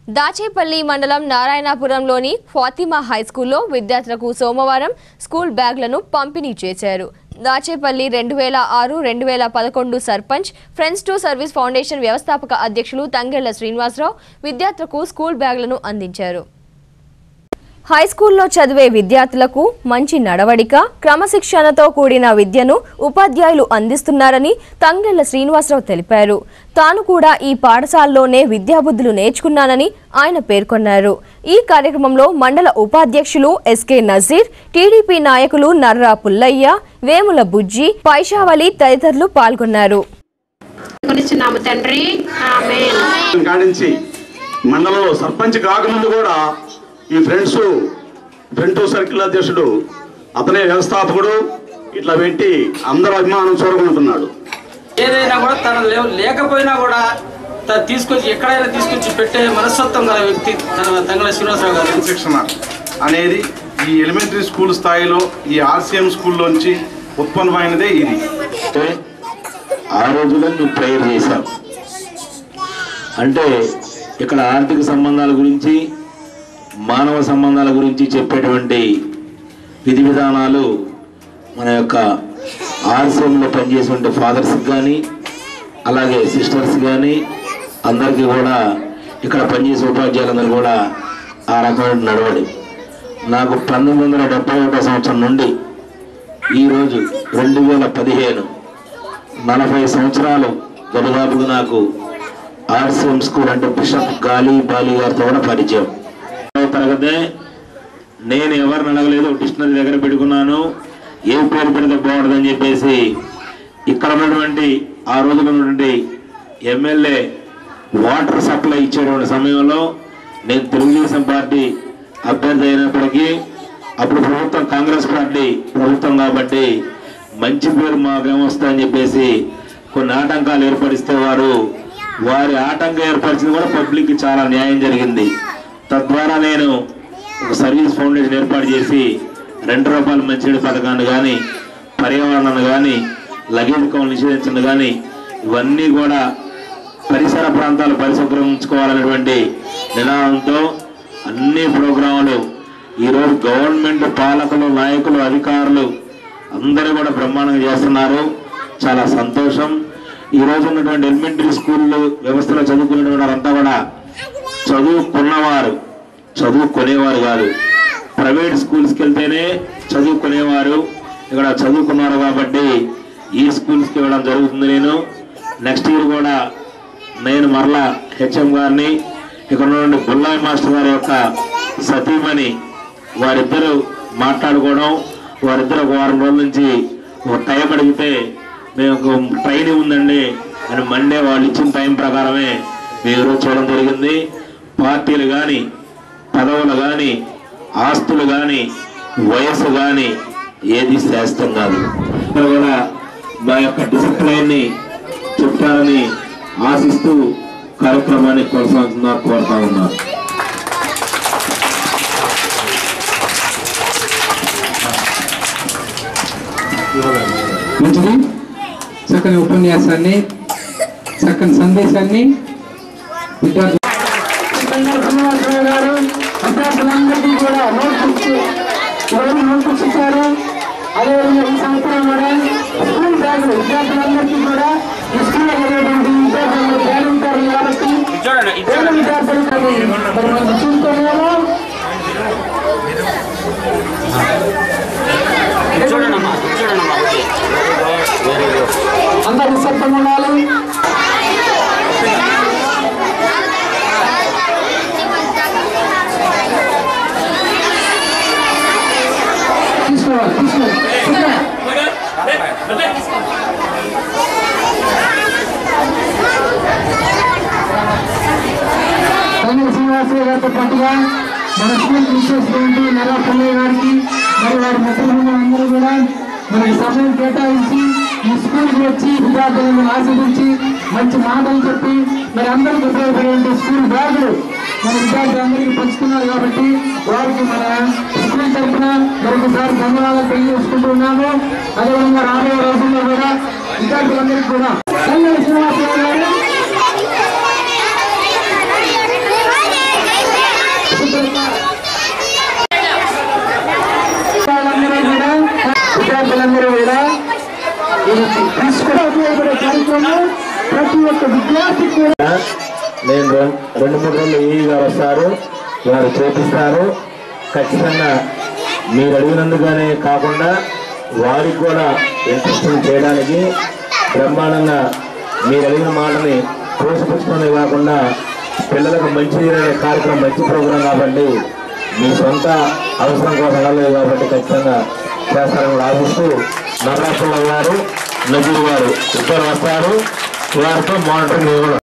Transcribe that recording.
దాచేపల్లి మండలం నారాయణపురంలోని ఫాతిమా హై స్కూల్లో విద్యార్థులకు సోమవారం స్కూల్ బ్యాగ్లను పంపిణీ చేశారు దాచేపల్లి రెండు వేల ఆరు రెండు వేల పదకొండు sarpanch friends to service foundation వ్యవస్థాపక అధ్యక్షులు తంగెళ్ల శ్రీనివాసరావు విద్యార్థులకు స్కూల్ బ్యాగ్లను అందించారు హై స్కూల్లో చదివే విద్యార్థులకు మంచి నడవడిక క్రమశిక్షణతో కూడిన విద్యను ఉపాధ్యాయులు అందిస్తున్నారని తంగెళ్ల శ్రీనివాసరావు తెలిపారు తాను కూడా ఈ పాఠశాలలోనే విద్యాబుద్ధులు నేర్చుకున్నానని ఆయన పేర్కొన్నారు ఈ కార్యక్రమంలో మండల ఉపాధ్యక్షులు ఎస్కే నజీర్ టీడీపీ నాయకులు నర్రా పుల్లయ్య వేముల బుజ్జి పైషావలి తదితరులు పాల్గొన్నారు కొనిచున్నాము తండ్రి ఆమేన్ కాడించి మండలంలో సర్పంచ్ కాకముందు కూడా ఈ ఫ్రెండ్స్ ఫ్రెండ్ సర్కిల్ అధ్యక్షుడు అతనే వ్యవస్థాపకుడు ఇట్లా పెట్టి అందరూ అభిమానం చూరగొంటున్నాడు ఏదైనా కూడా తన లే- లేకపోయినా కూడా తను తీసుకొచ్చి ఎక్కడైనా తీసుకొచ్చి పెట్టే మనస్తత్వం గల వ్యక్తి తన తంగళ శ్రీనివాసరావు గారు శిక్షణ అనేది ఈ ఎలిమెంటరీ స్కూల్ స్థాయిలో ఈ ఆర్సీఎం స్కూల్లోంచి ఉత్పన్నమైనదే ఇది ఆ రోజుల్లో మేము ప్రేయర్ చేశాం అంటే ఇక్కడ ఆర్థిక సంబంధాల గురించి మానవ సంబంధాల గురించి చెప్పేటువంటి విధి విధానాలు మన యొక్క ఆర్సీఎంలో పనిచేసే ఫాదర్స్కి కానీ అలాగే సిస్టర్స్ కానీ అందరికీ కూడా ఇక్కడ పనిచేసే ఉపాధ్యాయులందరూ కూడా ఆ రకమైన నడవడి నాకు పంతొమ్మిది వందల డెబ్బై ఒకటో సంవత్సరం నుండి ఈరోజు రెండు వేల పదిహేను నలభై సంవత్సరాలు దరిదాపుగా నాకు ఆర్సీఎం స్కూల్ అంటే బిషప్ గాలి బాలి గారితో కూడా పరిచయం పదవ తరగతే నేను ఎవరిని అడగలేదు డిక్షనరీ దగ్గర పెట్టుకున్నాను ఏ పేరు పెడితే బాగుంటుందని చెప్పేసి ఇక్కడ ఉన్నటువంటి ఆ రోజుల్లో ఉన్నటువంటి ఎమ్మెల్యే వాటర్ సప్లై ఇచ్చేటువంటి సమయంలో నేను తెలుగుదేశం పార్టీ అభ్యర్థి అయినప్పటికీ అప్పుడు ప్రభుత్వం కాంగ్రెస్ పార్టీ ప్రభుత్వం కాబట్టి మంచి పేరు మాకేమొస్తుందని చెప్పేసి కొన్ని ఆటంకాలు ఏర్పరిస్తే వారు వారి ఆటంకం ఏర్పరిచింది కూడా పబ్లిక్కి చాలా న్యాయం జరిగింది తద్వారా నేను ఒక సర్వీస్ ఫౌండేషన్ ఏర్పాటు చేసి రెండు రూపాయల మంచినీటి పథకాన్ని కానీ పర్యావరణాన్ని కానీ లగేజ్ కౌలు నిషేధించడం కానీ ఇవన్నీ కూడా పరిసర ప్రాంతాలు పరిశుభ్రం ఉంచుకోవాలనేటువంటి నినాదంతో అన్ని ప్రోగ్రాములు ఈరోజు గవర్నమెంట్ పాలకులు నాయకులు అధికారులు అందరూ కూడా బ్రహ్మాండంగా చేస్తున్నారు చాలా సంతోషం ఈ రోజు ఉన్నటువంటి ఎలిమెంటరీ స్కూళ్ళు వ్యవస్థలో చదువుకునేటువంటి వారంతా కూడా చదువుకున్నవారు చదువుకునేవారు కాదు ప్రైవేట్ స్కూల్స్కి వెళ్తేనే చదువుకునేవారు ఇక్కడ చదువుకున్నారు కాబట్టి ఈ స్కూల్స్కి ఇవ్వడం జరుగుతుంది నేను నెక్స్ట్ ఇయర్ కూడా నేను మరలా హెచ్ఎం గారిని ఇక్కడ ఉన్నటువంటి బుల్లాయి మాస్టర్ గారి యొక్క సతీమణి వారిద్దరూ మాట్లాడుకోవడం వారిద్దరు ఒక వారం రోజుల నుంచి ఒక టైం అడిగితే మేము ఒక ట్రైనింగ్ ఉందండి అని మండే వాళ్ళు ఇచ్చిన టైం ప్రకారమే మేము ఈరోజు చూడడం జరిగింది పార్టీలు కానీ పదవులు కానీ ఆస్తులు కానీ వయస్సు కానీ ఏది శాస్త్రం కాదు ఇక్కడ కూడా మా యొక్క డిసిప్లైన్ని చెప్తారని ఆశిస్తూ కార్యక్రమాన్ని కొనసాగుతున్నారు కోరుతా ఉన్నారు మంచిది చక్కని ఉపన్యాసాన్ని చక్కని సందేశాన్ని విద్యార్థులు శ్రీనివాసరావు గారు విద్యార్థులందరికీ కూడా నోట్బుక్స్ ఎవరు నోట్బుక్స్ ఇచ్చారు అదేవిధంగా ఈ సంవత్సరం కూడా స్కూల్ బ్యాగులు విద్యార్థులందరికీ కూడా ఈ స్కూల్లో చదివేటువంటి విద్యార్థులు బ్యాగ్ ఉంటారు కాబట్టి పేద విద్యార్థులు కానీ మరి మనం చూస్తున్నాము చూడండమ్మా చూడండమ్మా అందరూ నిశ్శబ్దం ఉండాలి తీసుకోవాలి తీసుకోవాలి కళ్యాణ శ్రీనివాసరావు గారితో పాటుగా మన స్కూల్ తీసేటువంటి నల్ల పుల్లయ్య గారికి మరి వారి మిత్రులు అందరూ కూడా మనకి సమయం కేటాయించి ఈ స్కూల్కి వచ్చి విద్యార్థులను ఆస్వాదించి మంచి మాటలు చెప్పి మరి అందరికి ఉపయోగపడే స్కూల్ బ్యాగులు మన విద్యార్థులందరికీ పంచుతున్నారు కాబట్టి వారికి మన స్కూల్ తరఫున మరొకసారి ధన్యవాదాలు తెలియజేసుకుంటూ ఉన్నాము అదేవిధంగా రాబోయే రోజుల్లో కూడా విద్యార్థులందరికీ కూడా కళ్యాణ శ్రీనివాసరావు గారు ఇక్కడ ఉపయోగపడే కార్యక్రమం ప్రతి ఒక్క విద్యార్థి కూడా నేను రెం- రెండు మూడు రోజులు ఈ గారు వస్తారు వారు చేపిస్తారు ఖచ్చితంగా మీరు అడిగినందుకనే కాకుండా వారికి కూడా ఇంట్రెస్టింగ్ చేయడానికి బ్రహ్మాండంగా మీరు అడిగిన మాటని పోషించడమే కాకుండా పిల్లలకు మంచి అనే కార్యక్రమం మంచి ప్రోగ్రాం కాబట్టి మీ సొంత అవసరం కోసం వెళ్ళలేదు కాబట్టి ఖచ్చితంగా చేస్తారని కూడా ఆశిస్తూ నర్రాసుల గారు నజీర్ గారు ఇద్దరు వస్తారు వారితో మానిటరింగ్ కూడా